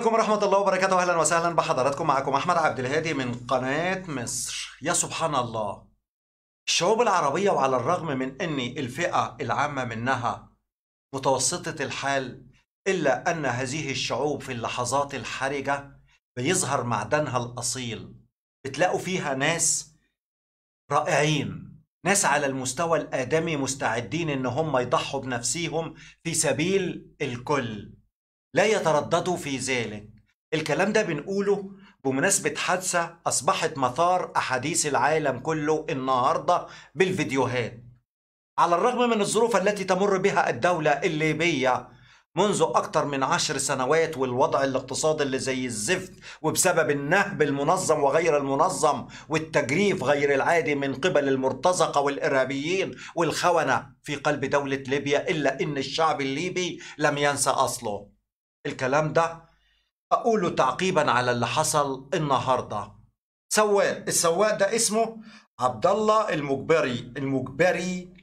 عليكم ورحمة الله وبركاته أهلا وسهلا بحضراتكم معكم أحمد عبد الهادي من قناة مصر يا سبحان الله الشعوب العربية وعلى الرغم من أن الفئة العامة منها متوسطة الحال إلا أن هذه الشعوب في اللحظات الحرجة بيظهر معدنها الأصيل بتلاقوا فيها ناس رائعين ناس على المستوى الآدمي مستعدين إن هم يضحوا بنفسيهم في سبيل الكل لا يترددوا في ذلك الكلام ده بنقوله بمناسبة حادثة أصبحت مثار أحاديث العالم كله النهاردة بالفيديوهات على الرغم من الظروف التي تمر بها الدولة الليبية منذ أكثر من عشر سنوات والوضع الاقتصادي اللي زي الزفت وبسبب النهب المنظم وغير المنظم والتجريف غير العادي من قبل المرتزقة والإرهابيين والخونة في قلب دولة ليبيا إلا إن الشعب الليبي لم ينسى أصله الكلام ده أقوله تعقيبا على اللي حصل النهاردة سواق السواق ده اسمه عبد الله المجبري المجبري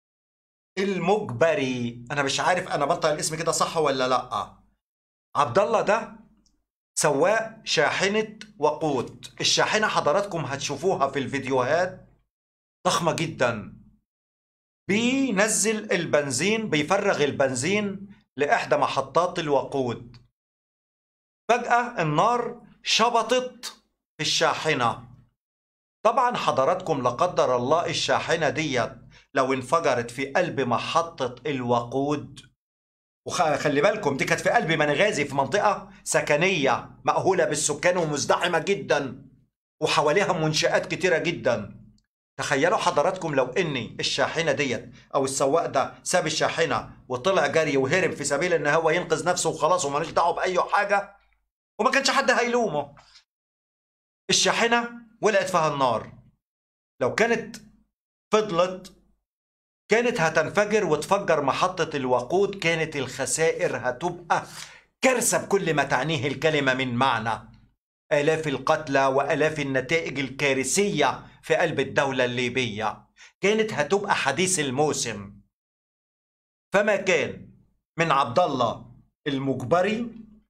المجبري انا مش عارف انا بنطق الاسم كده صح ولا لا عبد الله ده سواق شاحنة وقود الشاحنة حضراتكم هتشوفوها في الفيديوهات ضخمة جدا بينزل البنزين بيفرغ البنزين لإحدى محطات الوقود فجأة النار شبطت في الشاحنة طبعا حضراتكم لا قدر الله الشاحنة ديت لو انفجرت في قلب محطة الوقود وخلي بالكم دي كانت في قلب منغازي في منطقة سكنية مأهولة بالسكان ومزدحمة جدا وحواليها منشآت كتيرة جدا تخيلوا حضراتكم لو ان الشاحنة ديت او السواق ده ساب الشاحنة وطلع جري وهرب في سبيل ان هو ينقذ نفسه وخلاص ومالوش دعوه باي حاجة وما كانش حد هيلومه الشاحنة ولقت فيها النار لو كانت فضلت كانت هتنفجر وتفجر محطة الوقود كانت الخسائر هتبقى كارثة بكل ما تعنيه الكلمة من معنى آلاف القتلى وآلاف النتائج الكارثية في قلب الدولة الليبية كانت هتبقى حديث الموسم فما كان من عبد الله المجبري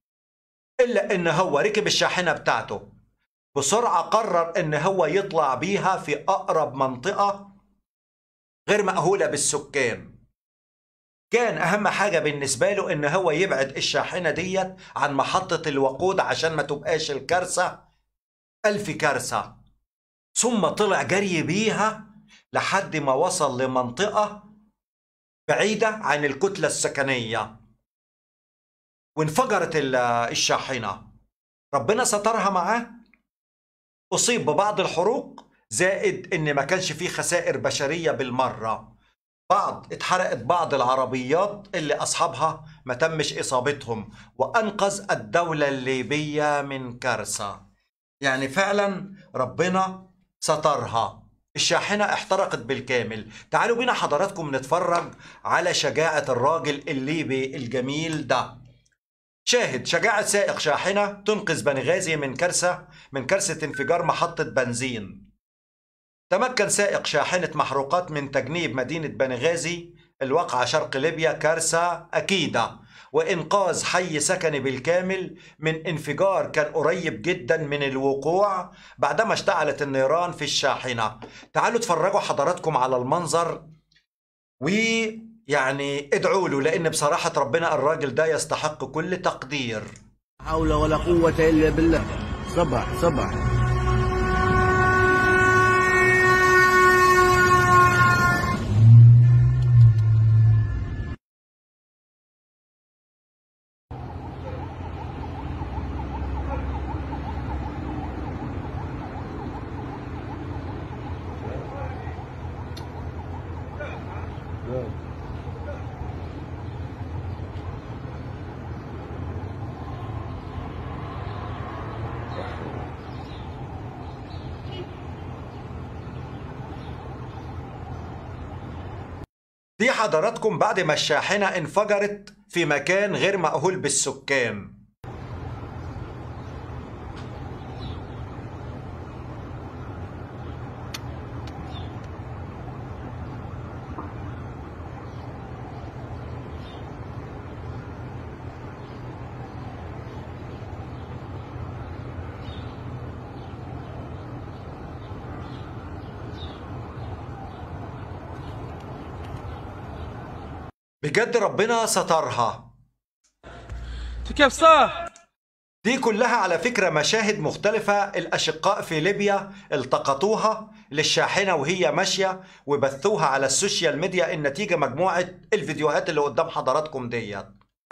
إلا إن هو ركب الشاحنة بتاعته بسرعة قرر إن هو يطلع بيها في أقرب منطقة غير مأهولة بالسكان كان أهم حاجة بالنسبة له إن هو يبعد الشاحنة ديت عن محطة الوقود عشان ما تبقاش الكارثة ألف كارثة ثم طلع جري بيها لحد ما وصل لمنطقة بعيدة عن الكتلة السكنية وانفجرت الشاحنة ربنا سترها معاه أصيب ببعض الحروق زائد ان ما كانش فيه خسائر بشريه بالمره بعض اتحرقت بعض العربيات اللي اصحابها ما تمش اصابتهم وانقذ الدوله الليبيه من كارثه يعني فعلا ربنا سترها الشاحنة احترقت بالكامل تعالوا بينا حضراتكم نتفرج على شجاعة الراجل الليبي الجميل ده شاهد شجاعة سائق شاحنة تنقذ بنغازي من كارثة من كارثة انفجار محطة بنزين تمكن سائق شاحنة محروقات من تجنيب مدينة بنغازي الواقعة شرق ليبيا كارثة أكيدة وإنقاذ حي سكني بالكامل من انفجار كان قريب جدا من الوقوع بعدما اشتعلت النيران في الشاحنة تعالوا اتفرجوا حضراتكم على المنظر ويعني ادعوا له لأن بصراحة ربنا الراجل ده يستحق كل تقدير حول ولا قوة إلا بالله صبح صبح دي حضراتكم بعد ما الشاحنة انفجرت في مكان غير مأهول بالسكان بجد ربنا سترها كيف صار؟ دي كلها على فكرة مشاهد مختلفة الأشقاء في ليبيا التقطوها للشاحنة وهي ماشية وبثوها على السوشيال ميديا النتيجة مجموعة الفيديوهات اللي قدام حضراتكم ديت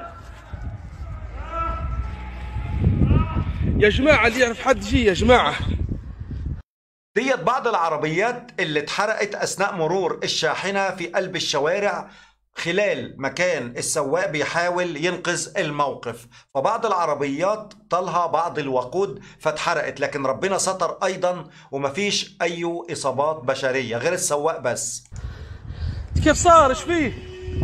يا جماعة اللي يعرف حد يجي يا جماعة ديت بعض العربيات اللي اتحرقت أثناء مرور الشاحنة في قلب الشوارع خلال ما كان السواق بيحاول ينقذ الموقف فبعض العربيات طالها بعض الوقود فاتحرقت لكن ربنا ستر أيضا ومفيش أي إصابات بشرية غير السواق بس كيف صار ايش فيه؟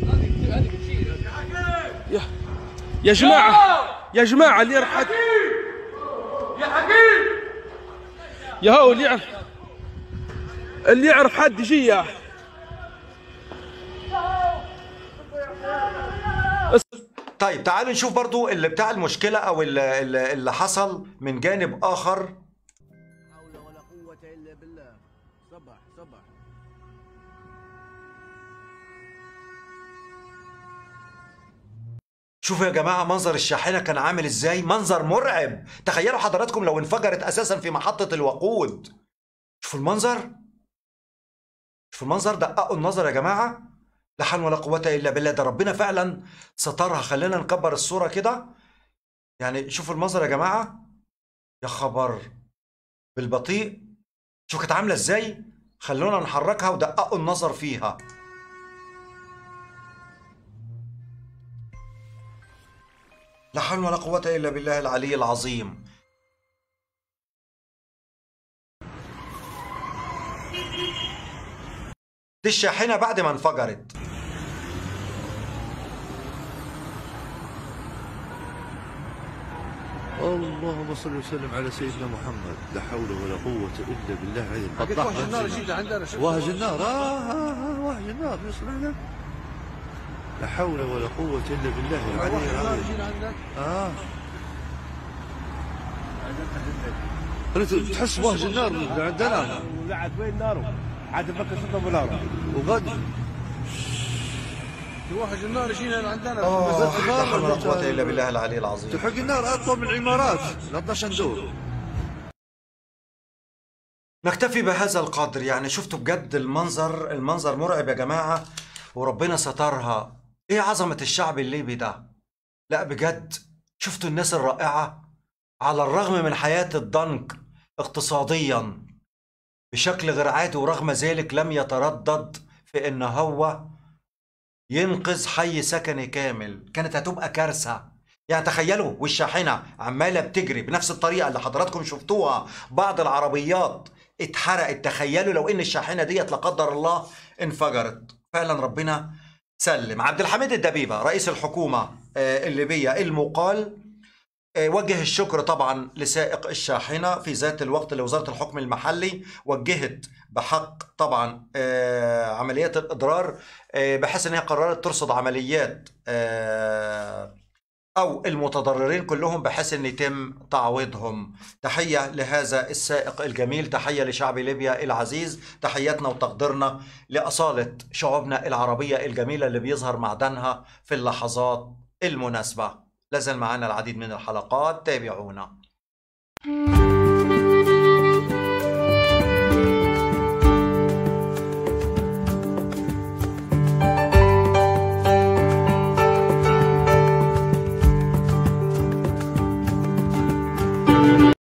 يا يا جماعة يا جماعة اللي يعرف حد يا حكيم يا هو اللي يعرف اللي يعرف حد يجي يا طيب تعالوا نشوف برضو اللي بتاع المشكلة أو اللي, اللي اللي حصل من جانب آخر حول ولا قوة إلا بالله صبح صبح شوفوا يا جماعة منظر الشاحنة كان عامل ازاي منظر مرعب تخيلوا حضراتكم لو انفجرت اساسا في محطة الوقود شوفوا المنظر شوفوا المنظر دققوا النظر يا جماعة لا حول ولا قوة الا بالله ده ربنا فعلا سترها خلينا نكبر الصورة كده يعني شوفوا المنظر يا جماعة يا خبر بالبطيء شوف كانت عاملة ازاي خلونا نحركها ودققوا النظر فيها لا حول ولا قوة إلا بالله العلي العظيم دي الشاحنة بعد ما انفجرت اللهم صل وسلم على سيدنا محمد لا حول ولا قوة إلا بالله العلي العظيم واحد النار يجي عندنا شوف وهج النار آه, آه, آه وهج النار يصلح لك لا حول ولا قوة إلا بالله العلي واحد النار العظيم يجي عندنا آه أنت تحس وهج النار اللي عندنا ولعت وين ناره؟ عاد فكر ستة بناره وغد واحد النار يجي عندنا آه بس لا حول ولا النار قوة إلا بالله العلي العظيم تحق النار أطول من العمارات لا 12 دور نكتفي بهذا القدر يعني شفتوا بجد المنظر المنظر مرعب يا جماعة وربنا سترها ايه عظمة الشعب الليبي ده لا بجد شفتوا الناس الرائعة على الرغم من حياة الضنك اقتصاديا بشكل غير عادي ورغم ذلك لم يتردد في ان هو ينقذ حي سكني كامل كانت هتبقى كارثة يعني تخيلوا والشاحنة عمالة بتجري بنفس الطريقة اللي حضراتكم شفتوها بعض العربيات اتحرقت تخيلوا لو ان الشاحنة ديت لا قدر الله انفجرت فعلا ربنا سلم عبد الحميد الدبيبة رئيس الحكومة آه، الليبية المقال آه، وجه الشكر طبعا لسائق الشاحنة في ذات الوقت لوزارة الحكم المحلي وجهت بحق طبعا آه، عمليات الإضرار آه، بحيث أنها قررت ترصد عمليات آه، أو المتضررين كلهم بحيث أن يتم تعويضهم تحية لهذا السائق الجميل تحية لشعب ليبيا العزيز تحياتنا وتقديرنا لأصالة شعوبنا العربية الجميلة اللي بيظهر معدنها في اللحظات المناسبة لازال معنا العديد من الحلقات تابعونا